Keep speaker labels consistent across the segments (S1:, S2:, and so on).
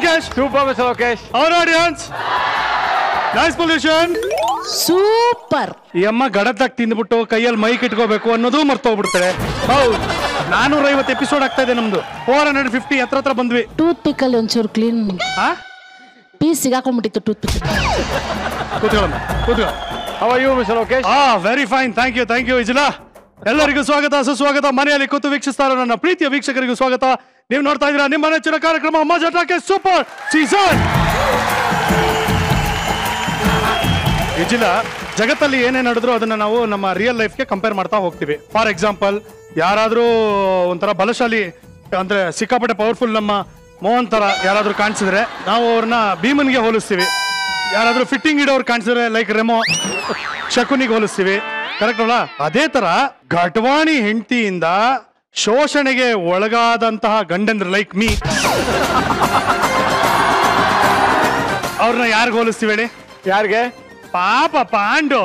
S1: Lokesh
S2: super mister Lokesh
S1: ಅವರ್ audience nice pollution
S3: super
S1: ಈ ಅಮ್ಮ ಗಡದ್ದಾಗಿ ತಿಂದ್ಬಿಟ್ಟು ಕೈಯಲ್ಲಿ ಮೈಕ್ ಇಟ್ಕೋಬೇಕು ಅನ್ನೋದು ಮರ್ತೋಗ್ಬಿಡ್ತಾರೆ ಹೌದು ನಾನೂರ ಐವತ್ತು ಎಪಿಸೋಡ್ ಆಗ್ತಾ ಇದೆ ನಮ್ದು ಫೋರ್ ಹಂಡ್ರೆಡ್ ಫಿಫ್ಟಿ ಹತ್ರ ಹತ್ರ ಬಂದ್ವಿ
S3: ಟೂತ್ ಪಿಕಲ್ ಒಂಚೂರು ಕ್ಲೀನ್
S1: ಹಾ
S3: ಪೀಸ್ ಸಿಗಾಕೊಂಡ್ಬಿಟ್ಟಿತ್ತು ಟೂತ್ ಪಿಕ್
S1: ಕೂತ್ಕೊಳ್ಳಮ್ಮ ಕೂತ್ಕೊ
S2: how are you mister Lokesh
S1: ಆ very fine thank you thank you ಇಜಿಲ ಎಲ್ಲರಿಗೂ ಸ್ವಾಗತ ಸುಸ್ವಾಗತ ಮನೆಯಲ್ಲಿ ಕೂತು ವೀಕ್ಷಿಸ್ತಾರ ನನ್ನ ಪ್ರೀತಿಯ ವೀಕ್ಷಕರಿಗೂ ಸ್ವಾಗತ ನೀವು ನೋಡ್ತಾ ಇದ್ದೀರಾ ನಿಮ್ಮ ನೆಚ್ಚಿನ ಕಾರ್ಯಕ್ರಮ ಮಜಾ ಟಾಕೆ ಸೂಪರ್ ಸೀಸನ್ ಇಜಿಲ ಜಗತ್ತಲ್ಲಿ ಏನೇ ನಡೆದ್ರು ಅದನ್ನ ನಾವು ನಮ್ಮ ರಿಯಲ್ ಲೈಫ್ಗೆ ಕಂಪೇರ್ ಮಾಡ್ತಾ ಹೋಗ್ತೀವಿ ಫಾರ್ ಎಕ್ಸಾಂಪಲ್ ಯಾರಾದ್ರೂ ಒಂಥರ ಬಲಶಾಲಿ ಅಂದ್ರೆ ಸಿಕ್ಕಾಪಟ್ಟೆ ಪವರ್ಫುಲ್ ನಮ್ಮ ಮೋಹನ್ ತರ ಯಾರಾದ್ರೂ ಕಾಣಿಸಿದ್ರೆ ನಾವು ಅವ್ರನ್ನ ಭೀಮನ್ಗೆ ಹೋಲಿಸ್ತೀವಿ ಯಾರಾದ್ರೂ ಫಿಟ್ಟಿಂಗ್ ಇಡೋರು ಕಾಣಿಸಿದ್ರೆ ಲೈಕ್ ರೆಮೋ ಶಕುನಿಗೆ ಹೋಲಿಸ್ತೀವಿ ಕರೆಕ್ಟ್ ಅಲ್ಲ ಅದೇ ತರ ಘಟವಾಣಿ ಹೆಂಡತಿಯಿಂದ ಶೋಷಣೆಗೆ ಒಳಗಾದಂತಹ ಗಂಡಂದ್ರು ಲೈಕ್ ಮೀ ಅವ್ರನ್ನ ಯಾರಿಗ ಹೋಲಿಸ್ತೀವಿ ಹೇಳಿ
S2: ಯಾರಿಗೆ
S1: ಪಾಪ ಪಾಂಡು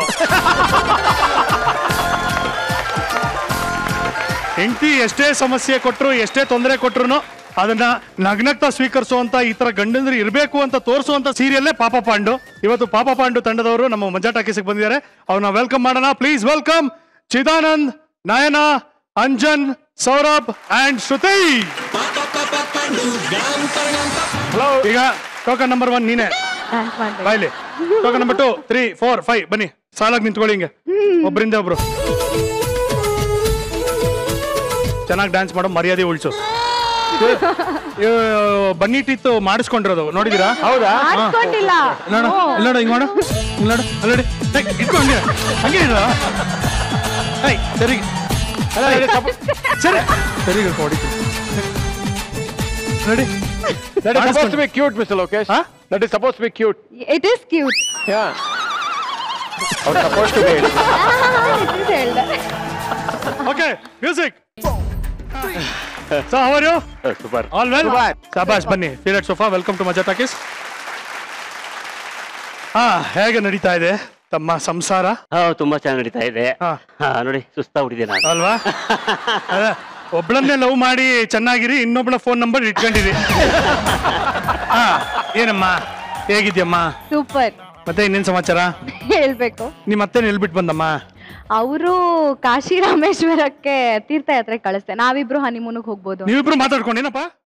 S1: ಹೆಂಡತಿ ಎಷ್ಟೇ ಸಮಸ್ಯೆ ಕೊಟ್ರು ಎಷ್ಟೇ ತೊಂದರೆ ಕೊಟ್ರು ಅದನ್ನ ನಗ್ನಗ್ತಾ ಸ್ವೀಕರಿಸುವಂತ ಈ ತರ ಗಂಡಂದ್ರು ಇರಬೇಕು ಅಂತ ತೋರಿಸುವಂತ ಸೀರಿಯಲ್ಲೇ ಪಾಪ ಪಾಂಡು ಇವತ್ತು ಪಾಪ ಪಾಂಡು ತಂಡದವರು ನಮ್ಮ ಮಜಾ ಟಾಕೀಸಿಗೆ ಬಂದಿದ್ದಾರೆ ಅವ್ರನ್ನ ವೆಲ್ಕಮ್ ಮಾಡೋಣ please welcome Chidanand Nayana Anjan Saurabh and Shruti hello ಈಗ ಟೋಕನ್ ನಂಬರ್ ಒನ್ ನೀನೆ ಬಾಯ್ಲಿ token number two three four five ಬನ್ನಿ ಸಾಲಾಗಿ ನಿಂತ್ಕೊಳ್ಳಿ ಹಿಂಗೆ ಒಬ್ಬರಿಂದ ಒಬ್ರು ಚೆನ್ನಾಗಿ ಡ್ಯಾನ್ಸ್ ಮಾಡೋ ಮರ್ಯಾದೆ ಉಳಿಸು ಬನ್ನಿ ಟೀತ್ ಮಾಡಿಸ್ಕೊಂಡಿರೋದು ನೋಡಿದೀರಾ
S2: ಹೌದಾ
S4: ಮಾಡ್ಕೊಂಡಿಲ್ಲ
S1: ನೋಡ ಇಲ್ಲಿ ನೋಡು ಹಿಂಗ್ ಮಾಡು ಇಲ್ಲಿ ನೋಡು ಅಲ್ಲಿ ನೋಡಿ ಏಯ್, ಇಟ್ಕೊ ಹಂಗೆ ಹಂಗೆ ಇಡು ಏಯ್ ಸರಿ
S2: ಅಲ್ಲ, ಅಲ್ಲ, ತಪ್ಪು-
S1: ಸರಿ ಸರಿ ಕೊಡಿ ನೋಡಿ
S2: That is supposed to be cute, Mr. Lokesh.
S1: Huh?
S2: That is supposed to be cute.
S4: It is cute
S2: Yeah. ಅವ್ರು supposed to be.
S4: ಹೇಳ್ದೆ
S1: okay music so how are you
S2: Super.
S1: All well
S2: Super.
S1: ಸಬಾಷ್ ಬನ್ನಿ ಫೀಲೆಟ್ sofa welcome to Majaa talkies ಹಾ ಹೇಗೆ ನಡೀತಾ ಇದೆ ತಮ್ಮ ಸಂಸಾರ
S5: ಹಾ ತುಂಬಾ ಚೆನ್ನಾಗಿ ನಡೀತಾ ಇದೆ
S1: ಹಾ.
S5: ಹಾ ನೋಡಿ ಸುಸ್ತಾಗ್ಬಿಟ್ಟಿದೆ ನಾನು
S1: ಅಲ್ವಾ ಅದ, ಒಬ್ಳನ್ನೇ ಲವ್ ಮಾಡಿ ಚೆನ್ನಾಗಿರಿ ಇನ್ನೊಬ್ಳ ಫೋನ್ ನಂಬರ್ ಇಟ್ಕೊಂಡಿರಿ ಹಾ ಏನಮ್ಮ ಹೇಗಿದ್ಯಮ್ಮ
S4: ಸೂಪರ್
S1: ಮತ್ತೆ ಇನ್ನೇನ್ ಸಮಾಚಾರ
S4: ಹೇಳ್ಬೇಕು
S1: ನಿಮ್ಮ ಮತ್ತೆ ನಿಲ್ಬಿಟ್ಟು ಬಂದಮ್ಮ
S4: ಅವರು ಕಾಶಿ ರಾಮೇಶ್ವರಕ್ಕೆ ತೀರ್ಥಯಾತ್ರೆ ಕಳಿಸ್ತೆ ನಾವಿಬ್ರು ಹನಿಮೂನಿಗೆ ಹೋಗ್ಬೋದು
S1: ನೀವಿಬ್ರು ಮಾತಾಡ್ಕೊಂಡೇನಪ್ಪ